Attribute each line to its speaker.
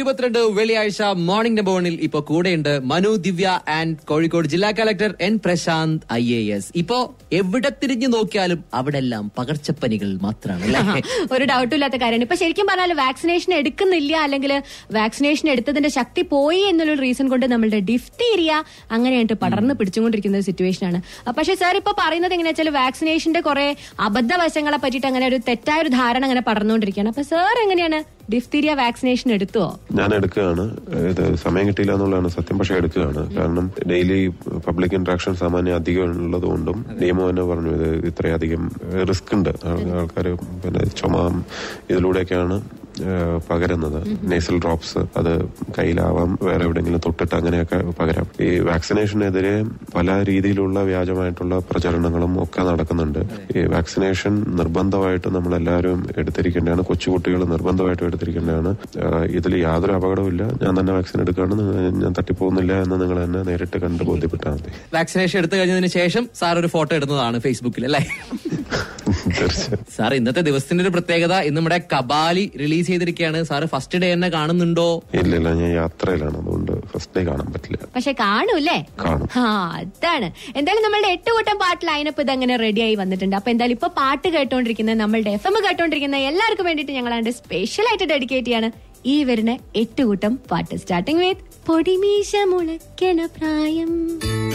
Speaker 1: ഇരുപത്തിരണ്ട് വെള്ളിയാഴ്ച morning number വണ്ണിൽ ഇപ്പൊ കൂടെയുണ്ട് മനു ദിവ്യ ആൻഡ് കോഴിക്കോട് ജില്ലാ collector N Prashanth I A S ഇപ്പോ എവിടെ തിരിഞ്ഞു നോക്കിയാലും അവിടെ എല്ലാം പകർച്ചപ്പനികൾ മാത്രമാണ് അല്ലേ
Speaker 2: ഒരു ഡൗട്ടും ഇല്ലാത്ത കാര്യമാണ് ഇപ്പൊ ശരിക്കും പറഞ്ഞാൽ വാക്സിനേഷൻ എടുക്കുന്നില്ല അല്ലെങ്കിൽ വാക്സിനേഷൻ എടുത്തതിന്റെ ശക്തി പോയി എന്നുള്ള റീസൺ കൊണ്ട് നമ്മളുടെ ഡിഫ്തീരിയ അങ്ങനെയായിട്ട് പടർന്ന് പിടിച്ചുകൊണ്ടിരിക്കുന്ന ഒരു സിറ്റുവേഷൻ ആണ് അഹ് പക്ഷേ സാർ ഇപ്പൊ പറയുന്നത് എങ്ങനെയാ വെച്ചാൽ വാക്സിനേഷന്റെ കുറെ അബദ്ധവശങ്ങളെ പറ്റിയിട്ട് അങ്ങനെ ഒരു തെറ്റായ ഒരു ധാരണ അങ്ങനെ പടർന്നുകൊണ്ടിരിക്കുകയാണ് അപ്പൊ സാർ എങ്ങനെയാണ് ഡിഫ്തീരിയ വാക്സിനേഷൻ എടുത്തുവോ
Speaker 3: ഞാൻ എടുക്കുകയാണ് ഇത് സമയം കിട്ടിയില്ല എന്നുള്ളതാണ് സത്യം പക്ഷെ എടുക്കുകയാണ് കാരണം ഡെയിലി പബ്ലിക് ഇന്ററാക്ഷൻ സാമാന്യം അധികം ഉള്ളതുകൊണ്ടും നിയമം തന്നെ പറഞ്ഞു ഇത് ഇത്രയധികം റിസ്ക് ഉണ്ട് ആൾക്കാർ പിന്നെ ചുമ ഇതിലൂടെയൊക്കെയാണ് ഏഹ്, പകരുന്നത് നേസൽ ഡ്രോപ്സ് അത് കയ്യിലാവാം വേറെ എവിടെയെങ്കിലും തൊട്ടിട്ട് അങ്ങനെയൊക്കെ പകരാം ഈ വാക്സിനേഷനെതിരെ പല രീതിയിലുള്ള വ്യാജമായിട്ടുള്ള പ്രചരണങ്ങളും ഒക്കെ നടക്കുന്നുണ്ട് ഈ വാക്സിനേഷൻ നിർബന്ധമായിട്ട് നമ്മൾ എല്ലാവരും എടുത്തിരിക്കേണ്ടതാണ് കൊച്ചുകുട്ടികൾ നിർബന്ധമായിട്ടും എടുത്തിരിക്കേണ്ടതാണ് ഇതിൽ യാതൊരു അപകടവുമില്ല ഞാൻ തന്നെ വാക്സിൻ എടുക്കുകയാണ് നിങ്ങൾ- ഞാൻ തട്ടിപ്പോകുന്നില്ല എന്ന് നിങ്ങൾ തന്നെ നേരിട്ട് കണ്ട് ബോധ്യപ്പെട്ടാൽ മതി
Speaker 1: വാക്സിനേഷൻ എടുത്തു കഴിഞ്ഞതിന് ശേഷം സാർ ഒരു ഫോട്ടോ ഇടുന്നതാണ് ഫേസ്ബുക്കിൽ അല്ലേ
Speaker 3: തീർച്ചയായും
Speaker 1: സാർ ഇന്നത്തെ ദിവസത്തിന്റെ ഒരു പ്രത്യേകത ഇന്ന് നമ്മുടെ കബാലി റിലീസ് ചെയ്തിരിക്കുകയാണ് സാറ് ഫസ്റ്റ് ഡേ തന്നെ കാണുന്നുണ്ടോ
Speaker 3: ഇല്ല ഇല്ല ഞാൻ യാത്രയിലാണ് അതുകൊണ്ട് ഫസ്റ്റ് ഡേ കാണാൻ പറ്റില്ല
Speaker 2: പക്ഷെ കാണൂല്ലേ
Speaker 3: കാണും
Speaker 2: ആ അതാണ് എന്തായാലും നമ്മളുടെ എട്ട് കൂട്ടം പാട്ട് ലൈനപ്പ് ഇത് അങ്ങനെ റെഡിയായി വന്നിട്ടുണ്ട് അപ്പൊ എന്തായാലും ഇപ്പൊ പാട്ട് കേട്ടോണ്ടിരിക്കുന്ന നമ്മളുടെ എഫ് എം കേട്ടോണ്ടിരിക്കുന്ന എല്ലാവർക്കും വേണ്ടിയിട്ട് ഞങ്ങൾ അതിന്റെ സ്പെഷ്യൽ ആയിട്ട് ഡെഡിക്കേറ്റ് ചെയ്യാണ് ഈ വരുന്ന എട്ട് കൂട്ടം പാട്ട് സ്റ്റാർട്ടിംഗ് വിത്ത് പൊടിമീശ മുളയ്ക്കണ പ്രായം